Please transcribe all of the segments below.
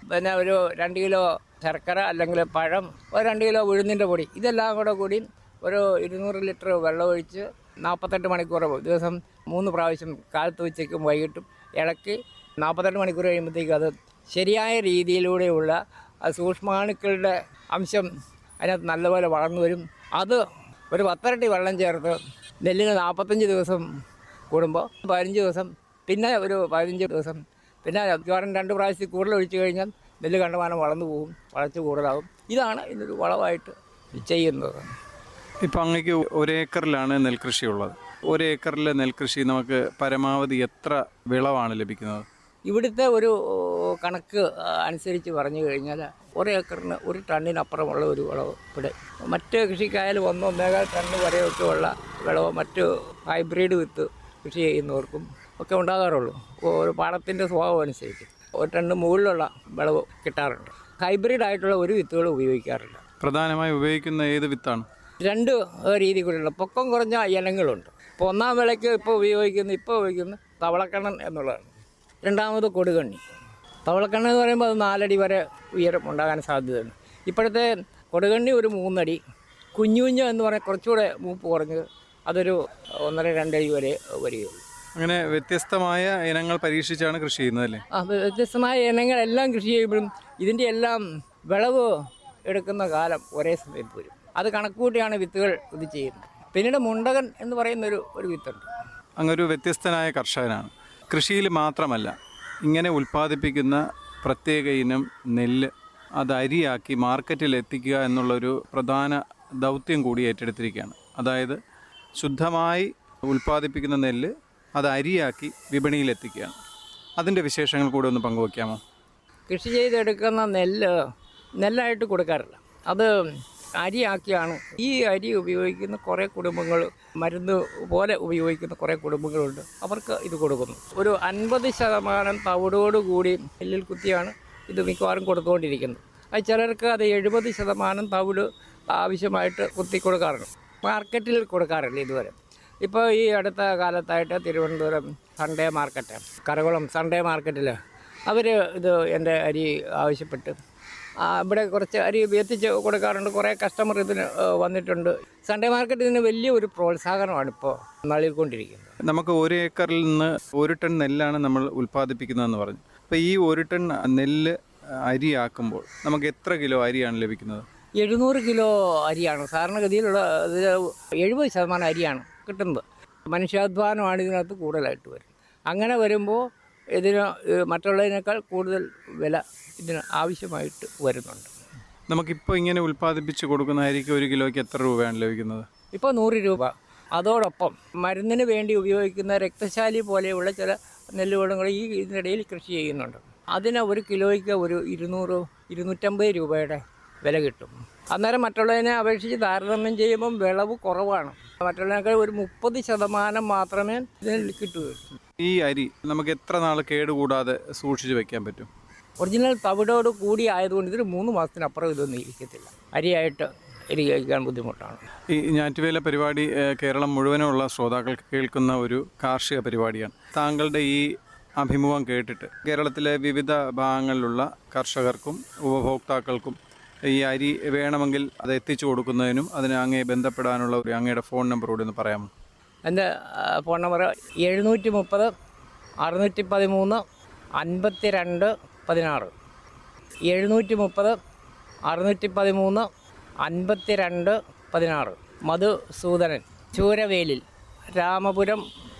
പിന്നെ ഒരു രണ്ട് കിലോ ശർക്കര അല്ലെങ്കിൽ പഴം ഒരു രണ്ട് കിലോ ഉഴുന്നിൻ്റെ പൊടി ഇതെല്ലാം കൂടെ കൂടി ഒരു ഇരുന്നൂറ് ലിറ്റർ വെള്ളം ഒഴിച്ച് നാൽപ്പത്തെട്ട് മണിക്കൂർ ദിവസം മൂന്ന് പ്രാവശ്യം കാലത്ത് ഉച്ചയ്ക്കും വൈകിട്ടും ഇളക്കി നാൽപ്പത്തെട്ട് മണിക്കൂർ കഴിയുമ്പോഴത്തേക്കും അത് ശരിയായ രീതിയിലൂടെയുള്ള ആ സൂക്ഷ്മാണുക്കളുടെ അംശം അതിനകത്ത് നല്ലപോലെ വളർന്നു വരും അത് ഒരു പത്തരട്ടി വെള്ളം ചേർത്ത് നെല്ലിന് നാൽപ്പത്തഞ്ച് ദിവസം കൂടുമ്പോൾ പതിനഞ്ച് ദിവസം പിന്നെ ഒരു പതിനഞ്ച് ദിവസം പിന്നെ മിക്കവാറും രണ്ട് പ്രാവശ്യത്തിൽ കൂടുതൽ ഒഴിച്ചു കഴിഞ്ഞാൽ നെല്ല് കണ്ടമാനം വളർന്നു പോകും വളർച്ച കൂടുതലാകും ഇതാണ് ഇതിനൊരു വളമായിട്ട് ചെയ്യുന്നത് ഇപ്പം അങ്ങേക്ക് ഒരേക്കറിലാണ് നെൽകൃഷി ഉള്ളത് ഒരേക്കറിലെ നെൽകൃഷി നമുക്ക് പരമാവധി എത്ര വിളവാണ് ലഭിക്കുന്നത് ഇവിടുത്തെ ഒരു കണക്ക് അനുസരിച്ച് പറഞ്ഞു കഴിഞ്ഞാൽ ഒരു ഏക്കറിന് ഒരു ടണ്ണിനപ്പുറമുള്ള ഒരു വിളവ് ഇവിടെ മറ്റ് കൃഷിക്കായാലും ഒന്നോ ഒന്നേകാൽ ടണ്ണ് വരെയൊക്കെ ഉള്ള വിളവ് മറ്റ് ഹൈബ്രിഡ് വിത്ത് കൃഷി ചെയ്യുന്നവർക്കും ഒക്കെ ഉണ്ടാകാറുള്ളൂ ഒരു പാടത്തിൻ്റെ സ്വഭാവം അനുസരിച്ച് ഒരു ടണ്ണ് മുകളിലുള്ള വിളവ് കിട്ടാറുണ്ട് ഹൈബ്രിഡ് ആയിട്ടുള്ള ഒരു വിത്തുകൾ ഉപയോഗിക്കാറില്ല പ്രധാനമായി ഉപയോഗിക്കുന്ന ഏത് വിത്താണ് രണ്ട് രീതി കൂടിയുള്ള പൊക്കം കുറഞ്ഞ ഇനങ്ങളുണ്ട് ഇപ്പോൾ ഒന്നാം വിളയ്ക്ക് ഇപ്പോൾ ഉപയോഗിക്കുന്ന ഇപ്പോൾ ഉപയോഗിക്കുന്ന തവളക്കണ്ണൻ എന്നുള്ളതാണ് രണ്ടാമത് കൊടുകണ്ണി തവളക്കണ്ണൻ എന്ന് പറയുമ്പോൾ അത് നാലടി വരെ ഉയരം ഉണ്ടാകാൻ സാധ്യതയുണ്ട് ഇപ്പോഴത്തെ കൊടുകണ്ണി ഒരു മൂന്നടി കുഞ്ഞു കുഞ്ഞ് എന്ന് പറഞ്ഞാൽ കുറച്ചുകൂടെ മൂപ്പ് കുറഞ്ഞ് അതൊരു ഒന്നര രണ്ടടി വരെ വരികയുള്ളൂ അങ്ങനെ വ്യത്യസ്തമായ ഇനങ്ങൾ പരീക്ഷിച്ചാണ് കൃഷി ചെയ്യുന്നത് അല്ലേ ആ വ്യത്യസ്തമായ ഇനങ്ങളെല്ലാം കൃഷി ചെയ്യുമ്പോഴും ഇതിൻ്റെ എല്ലാം വിളവ് എടുക്കുന്ന കാലം ഒരേ സമയത്ത് വരും അത് കണക്കുകൂട്ടിയാണ് വിത്തുകൾ ഇത് ചെയ്യുന്നത് പിന്നീട് മുണ്ടകൻ എന്ന് പറയുന്നൊരു ഒരു വിത്തുണ്ട് അങ്ങൊരു വ്യത്യസ്തനായ കർഷകനാണ് കൃഷിയിൽ മാത്രമല്ല ഇങ്ങനെ ഉൽപ്പാദിപ്പിക്കുന്ന പ്രത്യേക ഇനം നെല്ല് അത് അരിയാക്കി മാർക്കറ്റിൽ എത്തിക്കുക എന്നുള്ളൊരു പ്രധാന ദൗത്യം കൂടി ഏറ്റെടുത്തിരിക്കുകയാണ് അതായത് ശുദ്ധമായി ഉൽപ്പാദിപ്പിക്കുന്ന നെല്ല് അത് അരിയാക്കി വിപണിയിൽ എത്തിക്കുകയാണ് അതിൻ്റെ വിശേഷങ്ങൾ കൂടെ ഒന്ന് പങ്കുവയ്ക്കാമോ കൃഷി ചെയ്തെടുക്കുന്ന നെല്ല് നെല്ലായിട്ട് കൊടുക്കാറില്ല അത് അരിയാക്കിയാണ് ഈ അരി ഉപയോഗിക്കുന്ന കുറേ കുടുംബങ്ങൾ മരുന്ന് പോലെ ഉപയോഗിക്കുന്ന കുറേ കുടുംബങ്ങളുണ്ട് അവർക്ക് ഇത് കൊടുക്കുന്നു ഒരു അൻപത് ശതമാനം തവിടോട് കൂടി നെല്ലിൽ കുത്തിയാണ് ഇത് മിക്കവാറും കൊടുത്തുകൊണ്ടിരിക്കുന്നത് അത് ചിലർക്ക് അത് എഴുപത് ശതമാനം തവിട് ആവശ്യമായിട്ട് കുത്തി കൊടുക്കാറുണ്ട് മാർക്കറ്റിൽ കൊടുക്കാറില്ല ഇതുവരെ ഇപ്പോൾ ഈ അടുത്ത കാലത്തായിട്ട് Thiruvananthapuram Sunday market Karakulam Sunday മാർക്കറ്റിൽ അവർ ഇത് എൻ്റെ അരി ആവശ്യപ്പെട്ട് ആ, ഇവിടെ കുറച്ച് അരി എത്തിച്ച് കൊടുക്കാറുണ്ട് കുറേ കസ്റ്റമർ ഇതിന് ഏ, വന്നിട്ടുണ്ട് സൺഡേ മാർക്കറ്റ് ഇതിന് വലിയ ഒരു പ്രോത്സാഹനമാണ് ഇപ്പോൾ നൽകിക്കൊണ്ടിരിക്കുന്നത് നമുക്ക് ഒരു ഏക്കറിൽ നിന്ന് ഒരു ടൺ നെല്ലാണ് നമ്മൾ ഉൽപ്പാദിപ്പിക്കുന്നതെന്ന് പറഞ്ഞു അപ്പോൾ ഈ ഒരു ടൺ നെല്ല് അരിയാക്കുമ്പോൾ നമുക്ക് എത്ര കിലോ അരിയാണ് ലഭിക്കുന്നത് എഴുന്നൂറ് കിലോ അരിയാണ് സാധാരണഗതിയിലുള്ള ഇത് എഴുപത് ശതമാനം അരിയാണ് കിട്ടുന്നത് മനുഷ്യാധ്വാനമാണ് ഇതിനകത്ത് കൂടുതലായിട്ട് വരും അങ്ങനെ വരുമ്പോൾ ഇതിന് ഏ, മറ്റുള്ളതിനേക്കാൾ കൂടുതൽ വില ഇതിന് ആവശ്യമായിട്ട് വരുന്നുണ്ട് നമുക്കിപ്പോൾ ഇങ്ങനെ ഉൽപ്പാദിപ്പിച്ച് കൊടുക്കുന്ന അരിക്ക് ഒരു കിലോയ്ക്ക് എത്ര രൂപയാണ് ലഭിക്കുന്നത് ഇപ്പോൾ നൂറ് രൂപ അതോടൊപ്പം മരുന്നിന് വേണ്ടി ഉപയോഗിക്കുന്ന രക്തശാലി പോലെയുള്ള ചില നെല്ലുകൂടങ്ങൾ ഈ ഇതിനിടയിൽ കൃഷി ചെയ്യുന്നുണ്ട് അതിന് ഒരു കിലോയ്ക്ക് ഒരു ഇരുന്നൂറ് ഇരുന്നൂറ്റമ്പത് രൂപയുടെ വില കിട്ടും അന്നേരം മറ്റുള്ളതിനെ അപേക്ഷിച്ച് താരതമ്യം ചെയ്യുമ്പം വിളവ് കുറവാണ് മറ്റുള്ളതിനേക്കാൾ ഒരു മുപ്പത് ശതമാനം മാത്രമേ ഇതിന് കിട്ടുകയുള്ളൂ ഈ അരി നമുക്ക് എത്ര നാൾ കേടുകൂടാതെ സൂക്ഷിച്ച് വെക്കാൻ പറ്റും ഒറിജിനൽ തവിടോട് കൂടി ആയതുകൊണ്ട് ഇതിന് മൂന്ന് മാസത്തിനപ്പുറം ഇതൊന്നും ഇരിക്കത്തില്ല അരിയായിട്ട് അരി കഴിക്കാൻ ബുദ്ധിമുട്ടാണ് ഈ ഞാറ്റുവേല പരിപാടി ഏഹ്, കേരളം മുഴുവനുള്ള ശ്രോതാക്കൾക്ക് കേൾക്കുന്ന ഒരു കാർഷിക പരിപാടിയാണ് താങ്കളുടെ ഈ അഭിമുഖം കേട്ടിട്ട് കേരളത്തിലെ വിവിധ ഭാഗങ്ങളിലുള്ള കർഷകർക്കും ഉപഭോക്താക്കൾക്കും ഈ അരി വേണമെങ്കിൽ അത് എത്തിച്ചു കൊടുക്കുന്നതിനും അതിന് അങ്ങേ ബന്ധപ്പെടാനുള്ള ഒരു അങ്ങയുടെ ഫോൺ നമ്പർ കൂടി ഒന്ന് പറയാമോ എൻ്റെ ആ, ഫോൺ നമ്പർ എഴുന്നൂറ്റി മുപ്പത് അറുന്നൂറ്റി പതിമൂന്ന് അൻപത്തി രണ്ട് പതിനാറ് എഴുന്നൂറ്റി മുപ്പത് അറുന്നൂറ്റി പതിമൂന്ന് അൻപത്തി രണ്ട് പതിനാറ് മധുസൂദനൻ ചൂരവേലിൽ രാമപുരം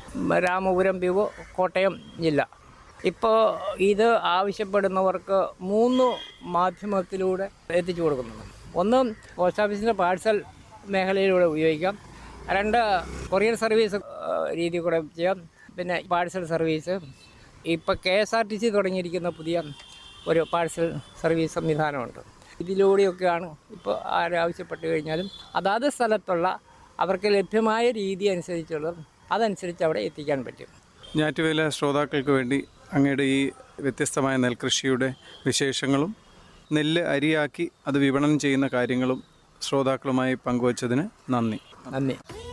രാമപുരം പിവ് കോട്ടയം ജില്ല ഇപ്പോൾ ഇത് ആവശ്യപ്പെടുന്നവർക്ക് മൂന്ന് മാധ്യമത്തിലൂടെ എത്തിച്ചു കൊടുക്കുന്നുണ്ട് ഒന്ന് പോസ്റ്റ് ഓഫീസിൻ്റെ പാഴ്സൽ മേഖലയിലൂടെ ഉപയോഗിക്കാം രണ്ട് കൊറിയർ സർവീസ് ആ, രീതി കൂടെ ചെയ്യാം പിന്നെ പാഴ്സൽ സർവീസ് ഇപ്പോൾ K S R T C തുടങ്ങിയിരിക്കുന്ന പുതിയ ഒരു പാഴ്സൽ സർവീസ് സംവിധാനമുണ്ട് ഇതിലൂടെയൊക്കെയാണ് ഇപ്പോൾ ആരാവശ്യപ്പെട്ട് കഴിഞ്ഞാലും അതാത് സ്ഥലത്തുള്ള അവർക്ക് ലഭ്യമായ രീതി അനുസരിച്ചുള്ള അതനുസരിച്ച് അവിടെ എത്തിക്കാൻ പറ്റും ഞാറ്റുവേല ശ്രോതാക്കൾക്ക് വേണ്ടി അങ്ങയുടെ ഈ വ്യത്യസ്തമായ നെൽകൃഷിയുടെ വിശേഷങ്ങളും നെല്ല് അരിയാക്കി അത് വിപണനം ചെയ്യുന്ന കാര്യങ്ങളും ശ്രോതാക്കളുമായി പങ്കുവച്ചതിന് നന്ദി നന്ദി